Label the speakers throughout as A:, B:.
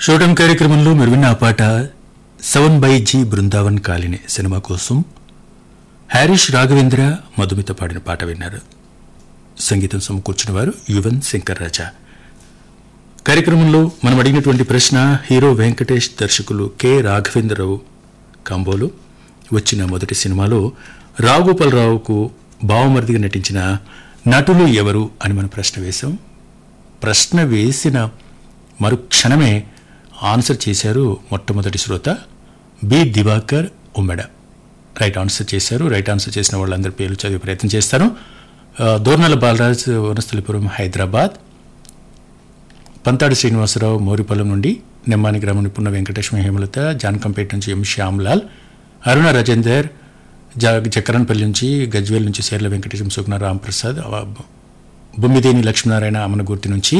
A: షోటం కార్యక్రమంలో మీరు విన్న ఆ పాట seven by G Brindavan colony సినిమా కోసం హ్యారిష్ రాఘవేంద్ర మధుమిత పాడిన పాట విన్నారు సంగీతం సమకూర్చిన వారు యువన్ శంకర్ రాజా కార్యక్రమంలో మనం అడిగినటువంటి ప్రశ్న హీరో వెంకటేష్ దర్శకులు కె రాఘవేంద్రరావు కాంబోలో వచ్చిన మొదటి సినిమాలో రావుగోపాలరావుకు బావమరిదిగా నటించిన నటులు ఎవరు అని మనం ప్రశ్న వేశాం ప్రశ్న వేసిన మరుక్షణమే ఆన్సర్ చేశారు మొట్టమొదటి శ్రోత B Diwakar Ummeda right answer చేశారు రైట్ ఆన్సర్ చేసిన వాళ్ళందరి పేర్లు చదివే ప్రయత్నం చేస్తాను ఆ, దోర్నాల బాలరాజ్ వనస్థలిపురం హైదరాబాద్ పంతాడి శ్రీనివాసరావు మోరిపల్లం నుండి నెమ్మాని గ్రామం నిపుణ వెంకటేశ్వర హేమలత జానకంపేట నుంచి ఎం శ్యామ్లాల్ అరుణ రాజేందర్ జ చక్రన్పల్లి నుంచి గజ్వేల్ నుంచి సేర్ల వెంకటేశం సుగ్న రాంప్రసాద్ ఆ, బొమ్మిదేని లక్ష్మీనారాయణ అమనగుర్తి నుంచి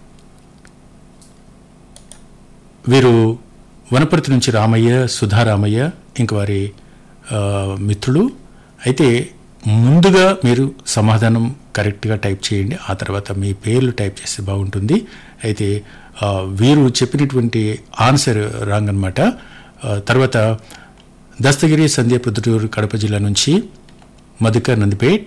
A: వీరు వనపర్తి నుంచి రామయ్య సుధారామయ్య ఇంక వారి ఆ, మిత్రులు అయితే ముందుగా మీరు సమాధానం కరెక్ట్గా టైప్ చేయండి ఆ తర్వాత మీ పేర్లు టైప్ చేస్తే బాగుంటుంది అయితే ఆ, వీరు చెప్పినటువంటి ఆన్సర్ రాంగ్ అనమాట తర్వాత దస్తగిరి సంధ్య ప్రొద్దుటూరు కడప జిల్లా నుంచి మధుకర్ నందిపేట్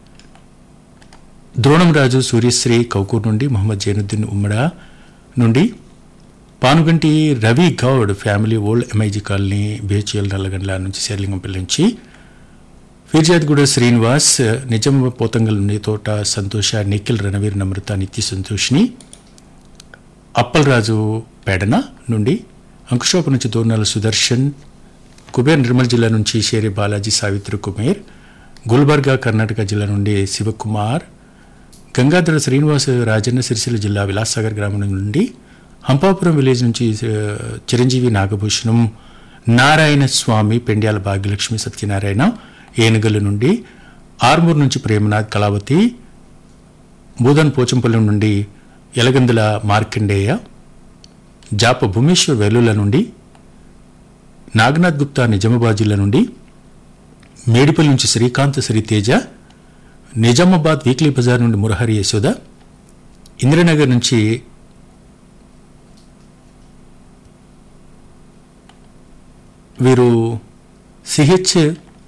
A: ద్రోణంరాజు సూర్యశ్రీ కౌకూర్ నుండి మొహమ్మద్ జైనుద్దీన్ ఉమ్మడా నుండి Panuganti Ravi Goud family old MIG colony BHEL Nallagandla నుంచి శేర్లింగంపల్లి నుంచి ఫిర్జాద్గూడ శ్రీనివాస్ నిజం పోతంగల్ నుండి తోట సంతోష నిఖిల్ రణవీర్ నమ్రత నిత్య సంతోష్ని అప్పలరాజు పేడన నుండి అంకుశోప నుంచి దోర్నాల సుదర్శన్ కుబేర్ నిర్మల్ జిల్లా నుంచి షేరి బాలాజీ సావిత్రి కుమేర్ గుల్బర్గా కర్ణాటక జిల్లా నుండి శివకుమార్ గంగాధర శ్రీనివాస్ రాజన్న సిరిసిల్ల జిల్లా విలాసాగర్ గ్రామం నుండి హంపాపురం విలేజ్ నుంచి ఆ, చిరంజీవి నాగభూషణం నారాయణ స్వామి పెండ్యాల భాగ్యలక్ష్మి సత్యనారాయణ ఏనుగల నుండి ఆర్మూర్ నుంచి ప్రేమనాథ్ కళావతి బూదన్ పోచంపల్లి నుండి ఎలగందుల మార్కండేయ జాప భూమేశ్వర్ వెల్లుల నుండి నాగనాథ్ గుప్తా నిజామాబాద్ జిల్లా నుండి మేడిపల్లి నుంచి శ్రీకాంత్ శ్రీతేజ నిజామాబాద్ వీక్లీ బజార్ నుండి మురహరి యశోద ఇంద్రనగర్ నుంచి వీరు సిహెచ్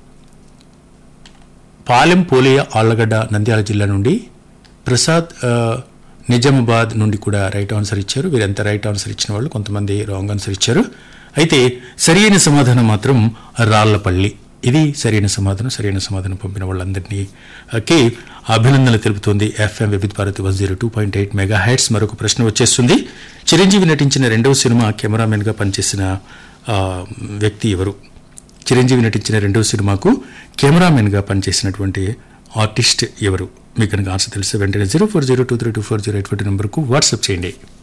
A: పాలెం పోలియ ఆళ్లగడ్డ నంద్యాల జిల్లా నుండి ప్రసాద్ ఆ, నిజామాబాద్ నుండి కూడా రైట్ ఆన్సర్ ఇచ్చారు వీరంతా రైట్ ఆన్సర్ ఇచ్చిన వాళ్ళు కొంతమంది రాంగ్ ఆన్సర్ ఇచ్చారు అయితే సరైన సమాధానం మాత్రం రాళ్లపల్లి ఇది సరైన సమాధానం సరైన సమాధానం పంపిన వాళ్ళందరినీ కి అభినందనలు తెలుపుతోంది FM Vividh Bharati one zero two point eight mega hertz మరొక ప్రశ్న వచ్చేస్తుంది చిరంజీవి నటించిన రెండవ సినిమా కెమెరామెన్గా పనిచేసిన ఆ, వ్యక్తి ఎవరు చిరంజీవి నటించిన రెండవ సినిమాకు కెమెరామెన్గా పనిచేసినటువంటి ఆర్టిస్ట్ ఎవరు మీకు కనుక ఆన్సర్ తెలిస్తే వెంటనే zero four zero two three two four zero eight four నెంబర్కు వాట్సాప్ చేయండి